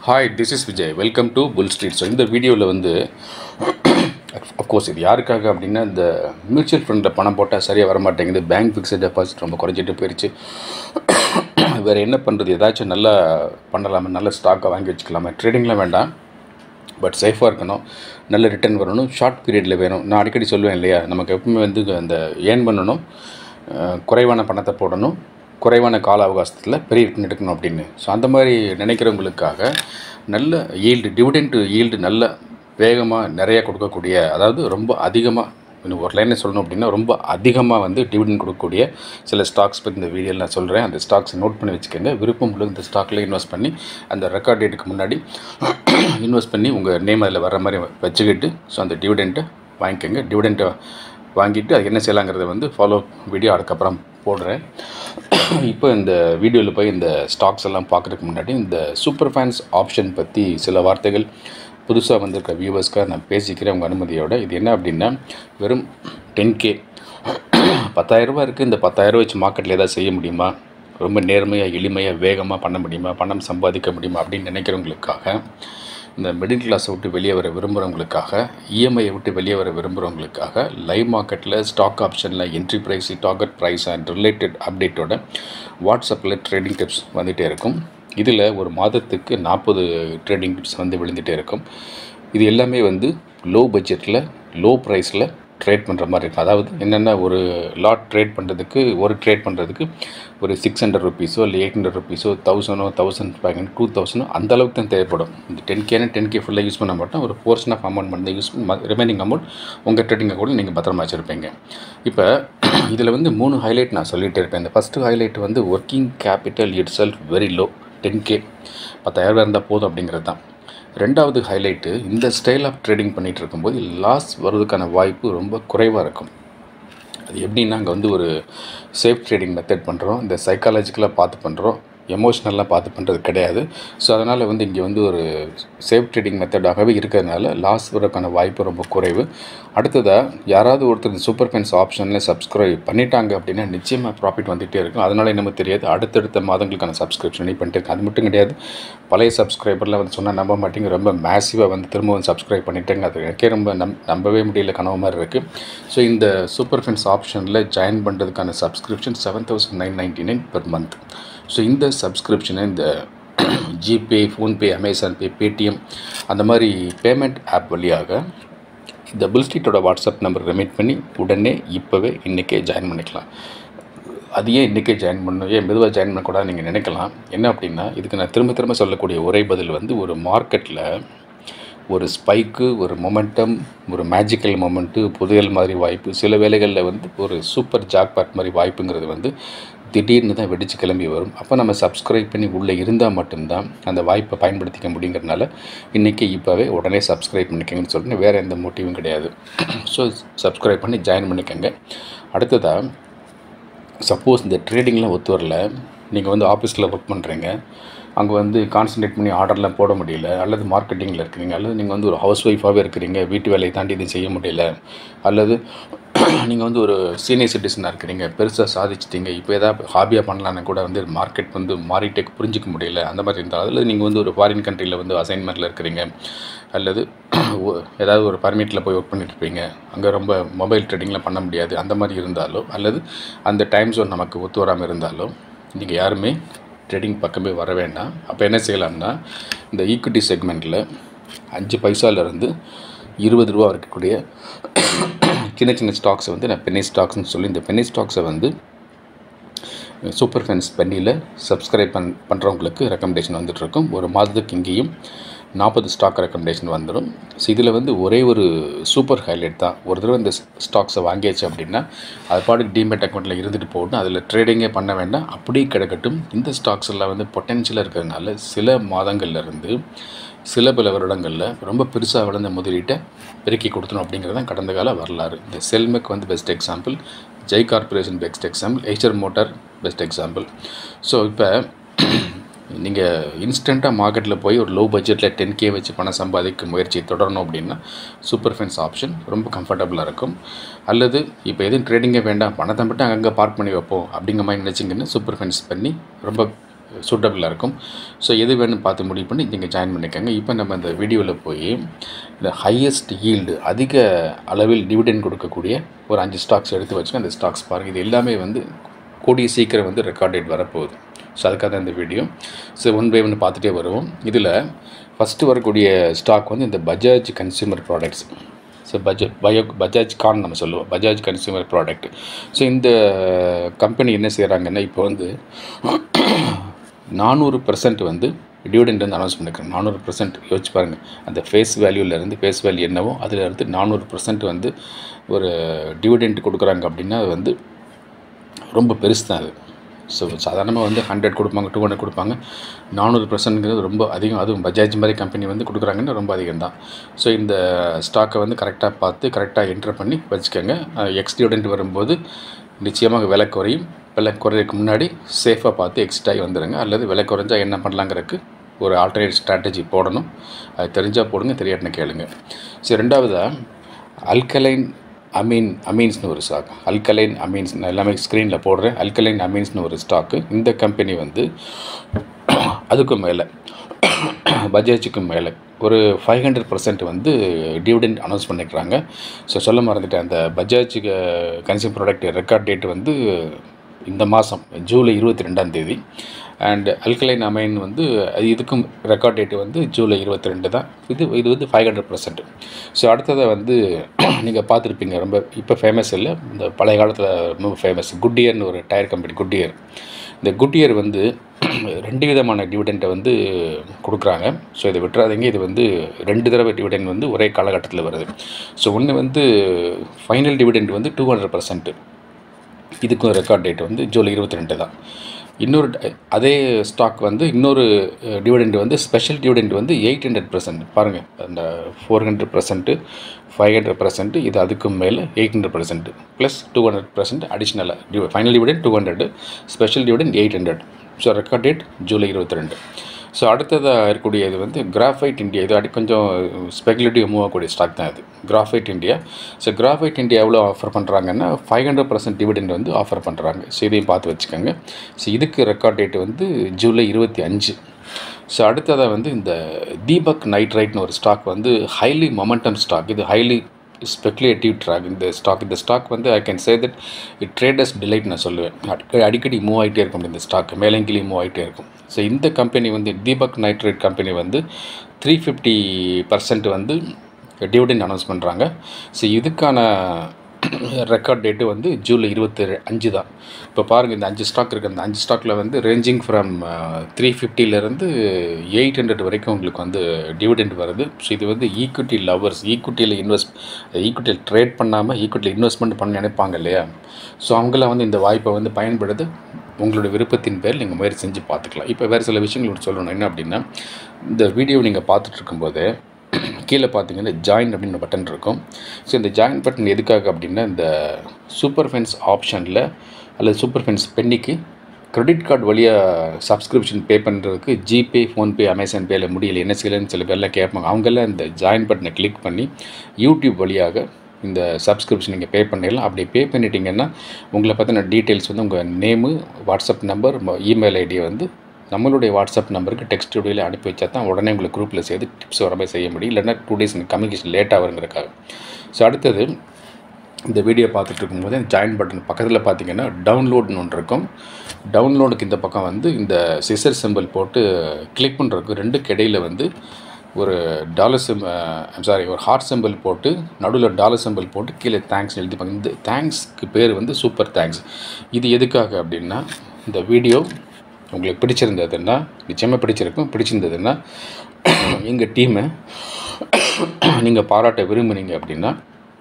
hi this is Vijay welcome to bull street so இந்த வீடியோவில் வந்து அஃப்கோர்ஸ் இது யாருக்காக அப்படின்னா இந்த மியூச்சுவல் ஃபண்டில் பணம் போட்டால் சரியாக வர மாட்டேங்குது பேங்க் ஃபிக்ஸட் டெபாசிட் ரொம்ப குறைஞ்சிட்டு போயிடுச்சு வேறு என்ன பண்ணுறது ஏதாச்சும் நல்லா பண்ணலாமா நல்ல ஸ்டாக்கை வாங்கி வச்சுக்கலாமா ட்ரேடிங்லாம் வேண்டாம் பட் சேஃபாக இருக்கணும் நல்ல ரிட்டர்ன் வரணும் ஷார்ட் பீரியடில் வேணும் நான் அடிக்கடி சொல்லுவேன் இல்லையா நமக்கு எப்பவுமே வந்து அந்த ஏர்ன் பண்ணணும் அஹ், குறைவான பணத்தை போடணும் குறைவான கால அவகாசத்தில் பெரிய ரிட்டர்ன் எடுக்கணும் அப்படின்னு ஸோ அந்த மாதிரி நினைக்கிறவங்களுக்காக நல்ல ஈல்டு டிவிடெண்ட் ஈல்டு நல்ல வேகமாக நிறைய கொடுக்கக்கூடிய அதாவது ரொம்ப அதிகமாக இன்னும் ஒரு லைனில் சொல்லணும் அப்படின்னா ரொம்ப அதிகமாக வந்து டிவிடெண்ட் கொடுக்கக்கூடிய சில ஸ்டாக்ஸ் பற்றி இந்த வீடியோவில் நான் சொல்கிறேன் அந்த ஸ்டாக்ஸை நோட் பண்ணி வச்சுக்கோங்க விருப்பம் உள்ள இந்த ஸ்டாக்கில் இன்வெஸ்ட் பண்ணி அந்த ரெக்கார்ட் டேட்டுக்கு முன்னாடி இன்வெஸ்ட் பண்ணி உங்கள் நேம் அதில் வர மாதிரி வச்சுக்கிட்டு ஸோ அந்த டிவிடெண்ட்டை வாங்கிக்கோங்க டிவிடெண்ட்டை வாங்கிட்டு அது என்ன செய்யலாங்கிறத வந்து ஃபாலோ வீடியோ அதுக்கப்புறம் போடுறேன் இப்போ இந்த வீடியோவில் போய் இந்த ஸ்டாக்ஸ் எல்லாம் பார்க்குறதுக்கு முன்னாடி இந்த சூப்பர் ஃபேன்ஸ் ஆப்ஷன் பற்றி சில வார்த்தைகள் புதுசாக வந்திருக்க வியூவர்ஸ்க்காக நான் பேசிக்கிறேன் உங்கள் அனுமதியோட இது என்ன அப்படின்னா வெறும் டென் கே பத்தாயிரரூபா இருக்குது இந்த பத்தாயிரரூபா வச்சு மார்க்கெட்டில் ஏதாவது செய்ய முடியுமா ரொம்ப நேர்மையாக எளிமையாக வேகமாக பண்ண முடியுமா பணம் சம்பாதிக்க முடியுமா அப்படின்னு நினைக்கிறவங்களுக்காக இந்த மிடில் கிளாஸை விட்டு வெளியே வர விரும்புகிறவங்களுக்காக இஎம்ஐயை விட்டு வெளியே வர விரும்புகிறவங்களுக்காக லைவ் மார்க்கெட்டில் ஸ்டாக் ஆப்ஷனில் entry price target price and related அப்டேட்டோட வாட்ஸ்அப்பில் ட்ரேடிங் டிப்ஸ் வந்துகிட்டே இருக்கும் இதில் ஒரு மாதத்துக்கு நாற்பது ட்ரேடிங் டிப்ஸ் வந்து விழுந்துகிட்டே இருக்கும் இது எல்லாமே வந்து லோ பட்ஜெட்டில் லோ ப்ரைஸில் ட்ரேட் பண்ணுற மாதிரி இருக்கும் அதாவது என்னென்ன ஒரு லாட் ட்ரேட் பண்ணுறதுக்கு ஒரு ட்ரேட் பண்ணுறதுக்கு ஒரு சிக்ஸ் ஹண்ட்ரட் ருபீஸோ இல்லை எயிட் ஹண்ட்ரட் ருபீஸோ தௌசண்டோ தௌசண்ட் ஃபைவ் ஹண்ட்ரட் டூ தௌசண்டோ அந்த அளவுக்கு தான் தேவைப்படும் இந்த டென் கேனா டென் கே ஃபுல்லாக யூஸ் பண்ண மாட்டோம் ஒரு போர்ஷன் ஆஃப் அமௌண்ட் மட்டும் யூஸ் பண்ணி ரிமைனிங் அமௌண்ட் உங்கள் ட்ரேடிங்கை கூட நீங்கள் பத்திரமா வச்சுருப்பீங்க இப்போ இதில் வந்து மூணு ஹைலைட் நான் சொல்லிகிட்டே இருப்பேன் இந்த ஃபஸ்ட்டு ஹைலைட் வந்து working capital itself very low ten K பத்தாயிரம் இருந்தால் போதும் அப்படிங்கிறது தான் ரெண்டாவது ஹைலைட்டு இந்த ஸ்டைல் ஆஃப் ட்ரேடிங் பண்ணிகிட்டு இருக்கும்போது லாஸ் வர்றதுக்கான வாய்ப்பு ரொம்ப குறைவாக இருக்கும் அது எப்படின்னா அங்கே வந்து ஒரு சேஃப் ட்ரேடிங் மெத்தட் பண்ணுறோம் இந்த சைக்காலஜிக்கலாக பார்த்து பண்ணுறோம் எமோஷ்னலாக பார்த்து பண்ணுறது கிடையாது ஸோ அதனால் வந்து இங்கே வந்து ஒரு சேஃப் ட்ரேடிங் மெத்தடாகவே இருக்கிறதுனால லாஸ் வரக்கான வாய்ப்பு ரொம்ப குறைவு அடுத்ததாக யாராவது ஒருத்தர் இந்த சூப்பர் ஃபென்ஸ் ஆப்ஷனில் சப்ஸ்கிரைப் பண்ணிட்டாங்க அப்படின்னா நிச்சயமாக ப்ராஃபிட் வந்துகிட்டே இருக்கும் அதனால் என்னமோ தெரியாது அடுத்தடுத்த மாதங்களுக்கான சப்ஸ்கிரிப்ஷன் பண்ணிட்டு இருக்கேன் அது மட்டும் கிடையாது பழைய சப்ஸ்கிரைபர்லாம் வந்து சொன்னால் நம்ப மாட்டேங்க ரொம்ப மேசிவாக வந்து திரும்ப வந்து சப்ஸ்கிரைப் பண்ணிட்டேங்க அது எனக்கே ரொம்ப நம் நம்பவே முடியல கனவு மாதிரி இருக்குது ஸோ இந்த சூப்பர் ஃபென்ஸ் ஆப்ஷனில் ஜாயின் பண்ணுறதுக்கான subscription seven thousand nine ninety nine per month so இந்த சப்ஸ்கிரிப்ஷனை இந்த GPay PhonePe Amazon pay Paytm அந்த மாதிரி பேமெண்ட் ஆப் வழியாக இந்த புல்ஸ்ட்ரீட்டோட வாட்ஸ்அப் நம்பர் ரெமிட் பண்ணி உடனே இப்போவே இன்றைக்கே ஜாயின் பண்ணிக்கலாம் அது ஏன் இன்றைக்கே ஜாயின் பண்ணணும் ஏன் மெதுவாக ஜாயின் பண்ணக்கூடாது நீங்கள் நினைக்கலாம் என்ன அப்படின்னா இதுக்கு நான் திரும்ப திரும்ப சொல்லக்கூடிய ஒரே பதில் வந்து ஒரு மார்க்கெட்டில் ஒரு ஸ்பைக்கு ஒரு மொமெண்டம் ஒரு மேஜிக்கல் மொமெண்ட்டு புதையல் மாதிரி வாய்ப்பு சில வேளைகளில் வந்து ஒரு சூப்பர் ஜாக்பாட் மாதிரி வாய்ப்புங்கிறது வந்து திடீர்னு தான் வெடிச்சு கிளம்பி வரும் அப்போ நம்ம சப்ஸ்கிரைப் பண்ணி உள்ளே இருந்தால் மட்டும்தான் அந்த வாய்ப்பை பயன்படுத்திக்க முடியுங்கிறதுனால இன்றைக்கி இப்போவே உடனே சப்ஸ்கிரைப் பண்ணிக்கங்கன்னு சொல்லிட்டு வேறு எந்த மோட்டிவும் கிடையாது ஸோ சப்ஸ்கிரைப் பண்ணி ஜாயின் பண்ணிக்கோங்க அடுத்ததாக சப்போஸ் இந்த ட்ரேடிங்லாம் ஒத்து வரல நீங்கள் வந்து ஆஃபீஸில் ஒர்க் பண்ணுறீங்க அங்கே வந்து கான்சன்ட்ரேட் பண்ணி ஆர்டர்லாம் போட முடியல அல்லது மார்க்கெட்டிங்கில் இருக்கிறீங்க அல்லது நீங்கள் வந்து ஒரு ஹவுஸ் ஒய்ஃபாகவே இருக்கிறீங்க வீட்டு வேலையை தாண்டி இது செய்ய முடியல அல்லது நீங்கள் வந்து ஒரு சீனியர் சிட்டிசனாக இருக்கிறீங்க பெருசாக சாதிச்சிட்டீங்க இப்போ ஏதாவது ஹாபியாக பண்ணலான்னு கூட வந்து மார்க்கெட் வந்து மாறிட்டே புரிஞ்சிக்க முடியல அந்த மாதிரி இருந்தால் அதில் நீங்கள் வந்து ஒரு ஃபாரின் கண்ட்ரியில் வந்து அசைன்மெண்ட்டில் இருக்கிறீங்க அல்லது ஒ- ஏதாவது ஒரு பர்மிட்டில் போய் ஒர்க் பண்ணிட்டு இருப்பீங்க அங்கே ரொம்ப மொபைல் ட்ரேடிங்லாம் பண்ண முடியாது அந்த மாதிரி இருந்தாலோ அல்லது அந்த டைம் ஜோன் நமக்கு ஒத்து வராமல் இருந்தாலோ நீங்கள் யாருமே ட்ரேடிங் பக்கமே வர வேண்டாம் அப்போ என்ன செய்யலாம்னா இந்த ஈக்விட்டி செக்மெண்ட்டில் அஞ்சு பைசாலேருந்து இருபது ரூபா இருக்கக்கூடிய சின்ன சின்ன ஸ்டாக்ஸை வந்து நான் பென்னி ஸ்டாக்ஸ்னு சொல்லி இந்த பென்னி ஸ்டாக்ஸை வந்து சூப்பர் ஃபென்ஸ் பென்னியில் சப்ஸ்கிரைப் பண் பண்ணுறவங்களுக்கு ரெக்கமெண்டேஷன் வந்துட்டுருக்கும் ஒரு மாதத்துக்கு இங்கேயும் நாற்பது ஸ்டாக் ரெக்கமெண்டேஷன் வந்துடும் ஸோ இதில் வந்து ஒரே ஒரு சூப்பர் ஹைலைட் தான் ஒரு தடவை இந்த ஸ்டாக்ஸை வாங்கியாச்சு அப்படின்னா அது பாட்டுக்கு டிமெட் அக்கௌண்ட்டில் இருந்துட்டு போகணும் அதில் ட்ரேடிங்கே பண்ண வேண்டாம் அப்படியே கிடக்கட்டும் இந்த ஸ்டாக்ஸ் எல்லாம் வந்து பொட்டென்ஷியலாக இருக்கிறதுனால சில மாதங்கள்ல இருந்து சில பல வருடங்களில் ரொம்ப பெருசாக வளர்ந்த முதலீட்டை பெருக்கி கொடுத்தணும் அப்படிங்கிறது தான் கடந்த கால வரலாறு இந்த செல்மெக் வந்து best example Jai corporation best example Eicher motor best example so இப்போ நீங்கள் இன்ஸ்டண்ட்டாக மார்க்கெட்டில் போய் ஒரு லோ பட்ஜெட்டில் டென் கே வச்சு பணம் சம்பாதிக்க முயற்சி தொடரணும் அப்படின்னா சூப்பர் ஃபென்ஸ் ஆப்ஷன் ரொம்ப கம்ஃபர்டபுளாக இருக்கும் அல்லது இப்போ எதுவும் ட்ரேடிங்கே வேண்டாம் பணத்தை மட்டும் அங்கங்கே பார்க் பண்ணி வைப்போம் அப்படிங்கிற மாதிரி நினச்சிங்கன்னா சூப்பர் ஃபென்ஸ் பண்ணி ரொம்ப சூட்டபிளாக இருக்கும் ஸோ எது வேணும்னு பார்த்து முடிவு பண்ணி நீங்கள் ஜாயின் பண்ணிக்கோங்க இப்போ நம்ம இந்த வீடியோவில் போய் இந்த ஹையஸ்ட் ஈல்டு அதிக அளவில் டிவிடெண்ட் கொடுக்கக்கூடிய ஒரு அஞ்சு ஸ்டாக்ஸ் எடுத்து வச்சுங்க அந்த ஸ்டாக்ஸ் பாருங்கள் இது எல்லாமே வந்து கூடிய சீக்கிரம் வந்து ரெக்கார்ட் டேட் வரப்போகுது ஸோ அதுக்காக தான் இந்த video so one by one பார்த்துட்டே வருவோம் இதில் ஃபஸ்ட்டு வரக்கூடிய ஸ்டாக் வந்து இந்த Bajaj consumer products so Bajaj பயோ பஜாஜ் கான் நம்ம சொல்லுவோம் பஜாஜ் கன்சியூமர் ப்ராடக்ட் ஸோ இந்த கம்பெனி என்ன செய்கிறாங்கன்னா இப்போ வந்து நானூறு பர்சன்ட் வந்து டிவிடெண்ட் வந்து அனௌன்ஸ் பண்ணிருக்காங்க நானூறு பர்சன்ட் யோசிச்சு பாருங்கள் அந்த ஃபேஸ் வேல்யூலேருந்து ஃபேஸ் வேல்யூ என்னவோ அதில் இருந்து நானூறு பர்சன்ட் வந்து ஒரு டிவிடெண்ட் கொடுக்குறாங்க அப்படின்னா அது வந்து ரொம்ப பெருசு தான் அது ஸோ சாதாரணமாக வந்து ஹண்ட்ரட் கொடுப்பாங்க டூ ஹண்ட்ரட் கொடுப்பாங்க நானூறு பர்சன்ட்ங்கிறது ரொம்ப அதிகம் அதுவும் பஜாஜ் மாதிரி கம்பெனி வந்து கொடுக்குறாங்கன்னா ரொம்ப அதிகம் தான் ஸோ இந்த ஸ்டாக்கை வந்து கரெக்டாக பார்த்து கரெக்டாக என்ட்ரு பண்ணி வச்சுக்கோங்க எக்ஸ் டிவிடெண்ட் வரும்போது நிச்சயமாக விலை குறையும் விலை குறையிறதுக்கு முன்னாடி சேஃபாக பார்த்து எக்ஸ்ட் ஆகி வந்துடுங்க அல்லது விலை குறைஞ்சா என்ன பண்ணலாங்கிறதுக்கு ஒரு ஆல்டர்னேட் ஸ்ட்ராட்டஜி போடணும் அது தெரிஞ்சால் போடுங்க தெரியாட்டுன்னு கேளுங்க ஸோ ரெண்டாவதாக அல்கலைன் அமீன் அமீன்ஸ்னு ஒரு ஸ்டாக் அல்கலைன் அமீன்ஸ் நான் எல்லாமே ஸ்க்ரீனில் போடுறேன் அல்கலைன் அமீன்ஸ்னு ஒரு ஸ்டாக்கு இந்த கம்பெனி வந்து அதுக்கும் மேலே பஜாஜுக்கும் மேலே ஒரு ஃபைவ் ஹண்ட்ரட் பர்சன்ட் வந்து டிவிடெண்ட் அனௌன்ஸ் பண்ணிக்கிறாங்க ஸோ சொல்ல மறந்துட்டேன் அந்த பஜாஜுக்கு கன்சியூமர் ப்ராடக்ட் ரெக்கார்ட் டேட் வந்து இந்த மாதம் ஜூலை இருபத்தி ரெண்டாம் தேதி அண்ட் அல்கலைன் அமைன் வந்து அது இதுக்கும் ரெக்கார்ட் டேட்டு வந்து ஜூலை இருபத்தி ரெண்டு தான் இது இது வந்து ஃபைவ் ஹண்ட்ரட் பர்சன்ட் ஸோ அடுத்ததை வந்து நீங்கள் பார்த்துருப்பீங்க ரொம்ப இப்போ ஃபேமஸ் இல்லை இந்த பழைய காலத்தில் ரொம்ப ஃபேமஸ் குட்டியர்னு ஒரு டயர் கம்பெனி குட்டியர் இந்த குட்டியர் வந்து ரெண்டு விதமான டிவிடெண்ட்டை வந்து கொடுக்குறாங்க ஸோ இதை விட்டுறாதீங்க இது வந்து ரெண்டு தடவை டிவிடெண்ட் வந்து ஒரே காலகட்டத்தில் வருது ஸோ ஒன்று வந்து ஃபைனல் டிவிடெண்ட் வந்து டூ ஹண்ட்ரட் பர்சன்ட்டு இதுக்கும் ரெக்கார்ட் டேட் வந்து ஜூலை இருபத்தி ரெண்டு தான் இன்னொரு அதே ஸ்டாக் வந்து இன்னொரு டிவிடெண்ட் வந்து ஸ்பெஷல் டிவிடெண்ட் வந்து எயிட் ஹண்ட்ரட் பர்சன்ட் பாருங்கள் அந்த four hundred percent five hundred percent இது அதுக்கும் மேலே eight hundred percent plus two hundred percent அடிஷ்னலாக டிவ final dividend two hundred special dividend eight hundred so record date July இருபத்தி ரெண்டு ஸோ அடுத்ததாக இருக்கக்கூடிய இது வந்து கிராஃபைட் இந்தியா இது அடி கொஞ்சம் ஸ்பெகுலேட்டிவ் மூவ் ஆகக்கூடிய ஸ்டாக் தான் இது graphite India so graphite India எவ்வளோ ஆஃபர் பண்ணுறாங்கன்னா ஃபைவ் ஹண்ட்ரட் பர்சன்ட் டிவிடெண்ட் வந்து ஆஃபர் பண்ணுறாங்க ஸோ இதையும் பார்த்து வச்சுக்கோங்க ஸோ இதுக்கு ரெக்கார்ட் டேட் வந்து ஜூலை இருபத்தி அஞ்சு ஸோ அடுத்ததாக வந்து இந்த தீபக் நைட்ரைட்னு ஒரு ஸ்டாக் வந்து ஹைலி மொமெண்டம் ஸ்டாக் இது ஹைலி ஸ்பெக்குலேட்டிவ் ட்ராக் இந்த ஸ்டாக் இந்த ஸ்டாக் வந்து I can say that it traders delight நான் சொல்லுவேன் அடிக்கடி அடிக்கடி மூவ் ஆகிட்டே இருக்கும் இந்த ஸ்டாக் மேலங்கிலி மூவ் ஆகிட்டே இருக்கும் ஸோ இந்த கம்பெனி வந்து தீபக் நைட்ரேட் கம்பெனி வந்து த்ரீ ஃபிஃப்டி பர்சன்ட் வந்து டிவிடெண்ட் அனௌன்ஸ் பண்ணுறாங்க ஸோ இதுக்கான ரெக்கார்ட் டேட்டு வந்து ஜூலை இருபத்தி அஞ்சு தான் இப்போ பாருங்கள் இந்த அஞ்சு ஸ்டாக் இருக்குது அந்த அஞ்சு ஸ்டாக்கில் வந்து ரேஞ்சிங் ஃப்ரம் த்ரீ ஃபிஃப்டிலேருந்து எயிட் ஹண்ட்ரட் வரைக்கும் உங்களுக்கு வந்து டிவிடெண்ட் வருது ஸோ இது வந்து ஈக்விட்டி லவர்ஸ் ஈக்விட்டியில் இன்வெஸ்ட் ஈக்விட்டியில் ட்ரேட் பண்ணாமல் ஈக்விட்டியில் இன்வெஸ்ட்மெண்ட் பண்ண நினைப்பாங்க இல்லையா ஸோ அவங்களாம் வந்து இந்த வாய்ப்பை வந்து பயன்படுது உங்களோட விருப்பத்தின் பேர் நீங்கள் முயற்சி செஞ்சு பார்த்துக்கலாம் இப்போ வேறு சில விஷயங்கள் சொல்லணும் என்ன அப்படின்னா இந்த வீடியோ நீங்கள் பார்த்துட்டு இருக்கும்போது கீழே பார்த்தீங்கன்னா ஜாயின் அப்படின்னு பட்டன் இருக்கும் ஸோ இந்த ஜாயின் பட்டன் எதுக்காக அப்படின்னா இந்த சூப்பர் ஃபென்ஸ் ஆப்ஷனில் அல்லது சூப்பர் ஃபென்ஸ் பென்னிக்கு கிரெடிட் கார்டு வழியாக சப்ஸ்கிரிப்ஷன் பே பண்ணுறதுக்கு ஜிபே ஃபோன்பே அமேசான் பேயில் முடியல என்ன செய்யலன்னு சில பேர்லாம் கேட்பாங்க அவங்கெல்லாம் இந்த ஜாயின் பட்டனை கிளிக் பண்ணி யூடியூப் வழியாக இந்த சப்ஸ்கிரிப்ஷன் நீங்கள் பே பண்ணிடலாம் அப்படி பே பண்ணிட்டீங்கன்னா உங்களை பற்றின டீட்டெயில்ஸ் வந்து உங்கள் நேமு வாட்ஸ்அப் நம்பர் இமெயில் ஐடியை வந்து நம்மளுடைய வாட்ஸ்அப் நம்பருக்கு டெக்ஸ்ட் வீடியோவில் அனுப்பி வச்சா தான் உடனே உங்களுக்கு குரூப்பில் சேர்த்து டிப்ஸ் வர மாதிரி செய்ய முடியும் இல்லைன்னா டூ டேஸ் கம்யூனிகேஷன் லேட்டாக வருங்கிறக்காக ஸோ அடுத்தது இந்த வீடியோ பார்த்துட்டு இருக்கும்போது ஜாயின் பட்டன் பக்கத்தில் பார்த்தீங்கன்னா டவுன்லோட்னு ஒன்று இருக்கும் டவுன்லோடுக்கு இந்த பக்கம் வந்து இந்த சிசர் சிம்பிள் போட்டு கிளிக் பண்ணுறதுக்கு ரெண்டுக்கு இடையில் வந்து ஒரு டாலர் சிம் சாரி ஒரு ஹார்ட் சிம்பிள் போட்டு நடுவில் டாலர் சிம்பிள் போட்டு கீழே தேங்க்ஸ் எழுதிப்பாங்க இந்த தேங்க்ஸ்க்கு பேர் வந்து சூப்பர் தேங்க்ஸ் இது எதுக்காக அப்படின்னா இந்த வீடியோ உங்களுக்கு பிடிச்சிருந்ததுன்னா நிச்சயமாக பிடிச்சிருக்கும் பிடிச்சிருந்ததுன்னா எங்கள் டீமை நீங்கள் பாராட்ட விரும்புனீங்க அப்படின்னா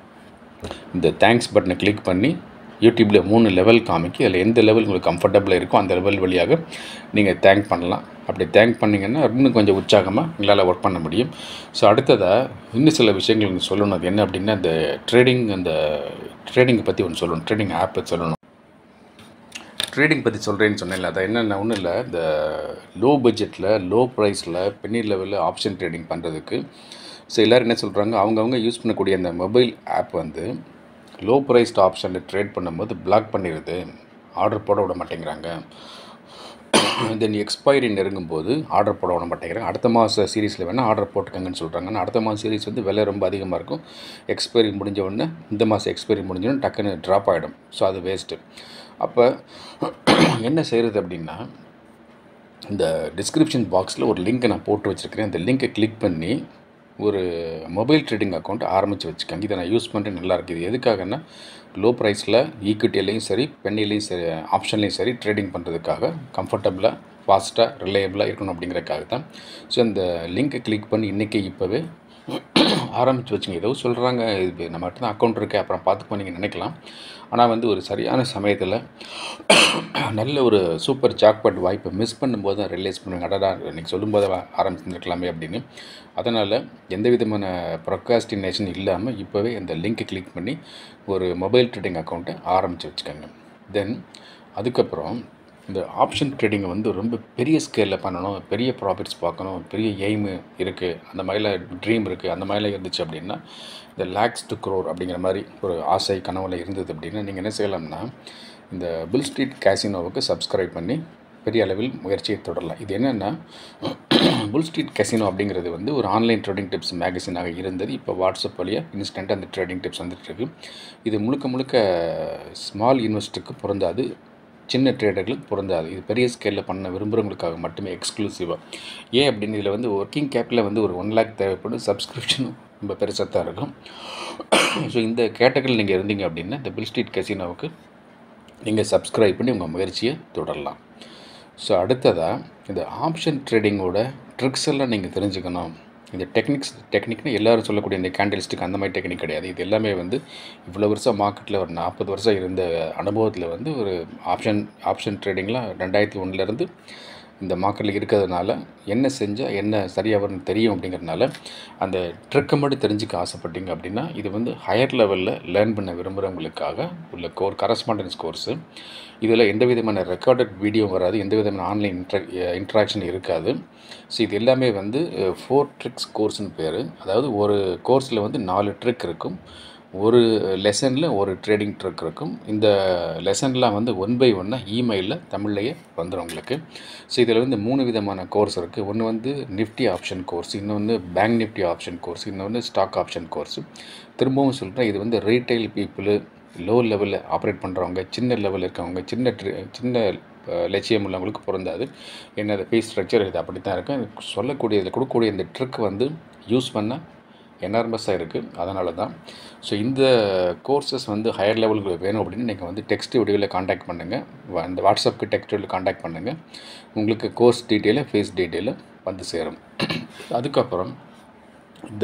இந்த தேங்க்ஸ் பட்டனை கிளிக் பண்ணி யூடியூப்பில் மூணு லெவல் காமிக்கி அதில் எந்த லெவல் உங்களுக்கு கம்ஃபர்டபுளாக இருக்கோ அந்த லெவல் வழியாக நீங்கள் தேங்க் பண்ணலாம் அப்படி தேங்க் பண்ணிங்கன்னா இன்னும் கொஞ்சம் உற்சாகமாக உங்களால் ஒர்க் பண்ண முடியும் ஸோ அடுத்ததாக இன்னும் சில விஷயங்கள் உங்களுக்கு சொல்லணும் அது என்ன அப்படின்னா இந்த ட்ரேடிங் அந்த ட்ரேடிங்கை பற்றி ஒன்று சொல்லணும் ட்ரேடிங் ஆப்பை சொல்லணும் ட்ரேடிங் பற்றி சொல்கிறேன்னு சொன்னேன்ல அது என்னென்ன ஒன்றும் இல்லை இந்த லோ பட்ஜெட்டில் லோ ப்ரைஸில் பென்னி லெவலில் ஆப்ஷன் ட்ரேடிங் பண்ணுறதுக்கு ஸோ எல்லோரும் என்ன சொல்கிறாங்க அவங்கவுங்க யூஸ் பண்ணக்கூடிய அந்த மொபைல் ஆப் வந்து லோ ப்ரைஸ்ட் ஆப்ஷனில் ட்ரேட் பண்ணும்போது பிளாக் பண்ணிடுது ஆர்டர் போட விட மாட்டேங்கிறாங்க தென் எக்ஸ்பைரி நெருங்கும் போது ஆர்டர் போட விட மாட்டேங்கிறாங்க அடுத்த மாத சீரீஸில் வேணால் ஆர்டர் போட்டுக்கங்கன்னு சொல்கிறாங்க ஆனால் அடுத்த மாதம் சீரீஸ் வந்து விலை ரொம்ப அதிகமாக இருக்கும் எக்ஸ்பைரி முடிஞ்ச உடனே இந்த மாதம் எக்ஸ்பைரி முடிஞ்ச உடனே டக்குன்னு ட்ராப் ஆகிடும் ஸோ அது வேஸ்ட்டு அப்போ என்ன செய்கிறது அப்படின்னா இந்த டிஸ்கிரிப்ஷன் பாக்ஸில் ஒரு லிங்க்கை நான் போட்டு வச்சுருக்கிறேன் அந்த லிங்க்கை கிளிக் பண்ணி ஒரு மொபைல் ட்ரேடிங் அக்கௌண்ட் ஆரம்பித்து வச்சுக்கோங்க இதை நான் யூஸ் பண்ணுறேன் நல்லா இருக்குது இது எதுக்காகன்னா லோ ப்ரைஸில் ஈக்விட்டிலையும் சரி பெண்ணிலையும் சரி ஆப்ஷன்லேயும் சரி ட்ரேடிங் பண்ணுறதுக்காக கம்ஃபர்டபுளாக ஃபாஸ்ட்டாக ரிலையபிளாக இருக்கணும் அப்படிங்கிறதுக்காக தான் ஸோ அந்த லிங்க்கை கிளிக் பண்ணி இன்றைக்கி இப்போவே ஆரம்பித்து வச்சுங்க ஏதோ சொல்கிறாங்க இது நம்மகிட்ட தான் அக்கௌண்ட் இருக்குது அப்புறம் பார்த்துக்கோ நீங்கள் நினைக்கலாம் ஆனால் வந்து ஒரு சரியான சமயத்தில் நல்ல ஒரு சூப்பர் ஜாக்பாட் வாய்ப்பை மிஸ் பண்ணும்போது தான் ரியலைஸ் பண்ணுவாங்க அடடா இன்றைக்கி சொல்லும்போது ஆரம்பிச்சிருக்கலாமே அப்படின்னு அதனால் எந்த விதமான ப்ரொக்காஸ்டினேஷன் இல்லாமல் இப்போவே அந்த லிங்க்கை கிளிக் பண்ணி ஒரு மொபைல் ட்ரேடிங் அக்கௌண்ட்டை ஆரம்பித்து வச்சுக்கோங்க தென் அதுக்கப்புறம் இந்த ஆப்ஷன் ட்ரேடிங்கை வந்து ரொம்ப பெரிய ஸ்கேலில் பண்ணணும் பெரிய ப்ராஃபிட்ஸ் பார்க்கணும் பெரிய எய்மு இருக்குது அந்த மாதிரிலாம் ட்ரீம் இருக்குது அந்த மாதிரிலாம் இருந்துச்சு அப்படின்னா இந்த லேக்ஸ் டு க்ரோர் அப்படிங்கிற மாதிரி ஒரு ஆசை கனவுல இருந்தது அப்படின்னா நீங்கள் என்ன செய்யலாம்னா இந்த பில் ஸ்ட்ரீட் கேசினோவுக்கு சப்ஸ்கிரைப் பண்ணி பெரிய அளவில் முயற்சியை தொடரலாம் இது என்னென்னா புல் ஸ்ட்ரீட் கசினோ அப்படிங்கிறது வந்து ஒரு ஆன்லைன் ட்ரேடிங் டிப்ஸ் மேகசினாக இருந்தது இப்போ வாட்ஸ்அப் வழியாக இன்ஸ்டண்ட்டாக அந்த ட்ரேடிங் டிப்ஸ் வந்துட்டுருக்கு இது முழுக்க முழுக்க ஸ்மால் இன்வெஸ்டருக்கு பொருந்தாது சின்ன ட்ரேடர்களுக்கு பொருந்தாது இது பெரிய ஸ்கேலில் பண்ண விரும்புகிறவங்களுக்காக மட்டுமே எக்ஸ்க்ளூசிவாக ஏன் அப்படின்னு இதில் வந்து ஒர்க்கிங் கேப்பில் வந்து ஒரு ஒன் லேக் தேவைப்படும் சப்ஸ்கிரிப்ஷனும் ரொம்ப பெருசாக தான் இருக்கும் ஸோ இந்த கேட்டகரியில் நீங்கள் இருந்தீங்க அப்படின்னா இந்த பில் ஸ்ட்ரீட் கசினோவுக்கு நீங்கள் சப்ஸ்கிரைப் பண்ணி உங்கள் முயற்சியை தொடரலாம் ஸோ அடுத்ததாக இந்த ஆப்ஷன் ட்ரேடிங்கோட ட்ரிக்ஸ் எல்லாம் நீங்கள் தெரிஞ்சுக்கணும் இந்த டெக்னிக்ஸ் டெக்னிக்னு எல்லாரும் சொல்லக்கூடிய இந்த கேண்டில்ஸ்டிக் அந்த மாதிரி டெக்னிக் கிடையாது இது எல்லாமே வந்து இவ்வளோ வருஷம் மார்க்கெட்டில் ஒரு நாற்பது வருஷம் இருந்த அனுபவத்தில் வந்து ஒரு ஆப்ஷன் ஆப்ஷன் ட்ரேடிங்லாம் ரெண்டாயிரத்தி ஒன்றுலேருந்து இந்த மார்க்கெட்டில் இருக்கிறதுனால என்ன செஞ்சால் என்ன சரியாக வரும்னு தெரியும் அப்படிங்கிறதுனால அந்த ட்ரிக்கை மட்டும் தெரிஞ்சுக்க ஆசைப்பட்டீங்க அப்படின்னா இது வந்து ஹையர் லெவலில் லேர்ன் பண்ண விரும்புகிறவங்களுக்காக உள்ள கோர் கரஸ்பாண்டன்ஸ் கோர்ஸு இதில் எந்த விதமான ரெக்கார்டட் வீடியோ வராது எந்த விதமான ஆன்லைன் இன்ட்ர இன்ட்ராக்ஷன் இருக்காது ஸோ இது எல்லாமே வந்து ஃபோர் ட்ரிக்ஸ் கோர்ஸ்னு பேர் அதாவது ஒரு கோர்ஸில் வந்து நாலு ட்ரிக் இருக்கும் ஒரு லெசனில் ஒரு ட்ரேடிங் ட்ரிக் இருக்கும் இந்த லெசன்லாம் வந்து ஒன் பை ஒன்னாக இமெயிலில் தமிழ்லையே வந்துடும் உங்களுக்கு ஸோ இதில் வந்து மூணு விதமான கோர்ஸ் இருக்குது ஒன்று வந்து நிஃப்டி ஆப்ஷன் கோர்ஸ் இன்னொன்று பேங்க் நிஃப்டி ஆப்ஷன் கோர்ஸ் இன்னொன்று ஸ்டாக் ஆப்ஷன் கோர்ஸ் திரும்பவும் சொல்கிறேன் இது வந்து ரீட்டைல் பீப்புளு லோ லெவலில் ஆப்ரேட் பண்ணுறவங்க சின்ன லெவலில் இருக்கவங்க சின்ன ட்ரி சின்ன லட்சியம் உள்ளவங்களுக்கு பொருந்தாது என்னது ஃபீஸ் ஸ்ட்ரக்சர் இது அப்படி தான் இருக்கும் சொல்லக்கூடிய இதில் கொடுக்கக்கூடிய இந்த ட்ரிக் வந்து யூஸ் பண்ணால் எனார்மஸாக இருக்குது அதனால தான் ஸோ இந்த கோர்சஸ் வந்து ஹையர் லெவலுக்கு வேணும் அப்படின்னு நீங்கள் வந்து டெக்ஸ்ட் வீடியோவில் காண்டாக்ட் பண்ணுங்கள் இந்த வாட்ஸ்அப்புக்கு டெக்ஸ்ட் வீடியோவில் காண்டாக்ட் பண்ணுங்கள் உங்களுக்கு கோர்ஸ் டீட்டெயிலு ஃபீஸ் டீட்டெயிலு வந்து சேரும் அதுக்கப்புறம் இந்த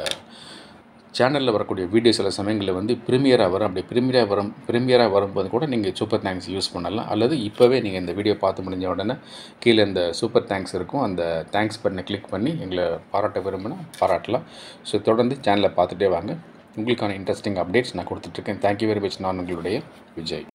சேனலில் வரக்கூடிய வீடியோ சில சமயங்களில் வந்து ப்ரீமியராக வரும் அப்படி ப்ரீமியராக வரும் ப்ரீமியராக வரும்போது கூட நீங்கள் சூப்பர் தேங்க்ஸ் யூஸ் பண்ணலாம் அல்லது இப்போவே நீங்கள் இந்த வீடியோ பார்த்து முடிஞ்ச உடனே கீழே இந்த சூப்பர் தேங்க்ஸ் இருக்கும் அந்த தேங்க்ஸ் பட்டனை கிளிக் பண்ணி எங்களை பாராட்ட விரும்பினா பாராட்டலாம் ஸோ தொடர்ந்து சேனலை பார்த்துட்டே வாங்க உங்களுக்கான இன்ட்ரெஸ்டிங் அப்டேட்ஸ் நான் கொடுத்துட்ருக்கேன் தேங்க்யூ வெரி மச் நான் உங்களுடைய விஜய்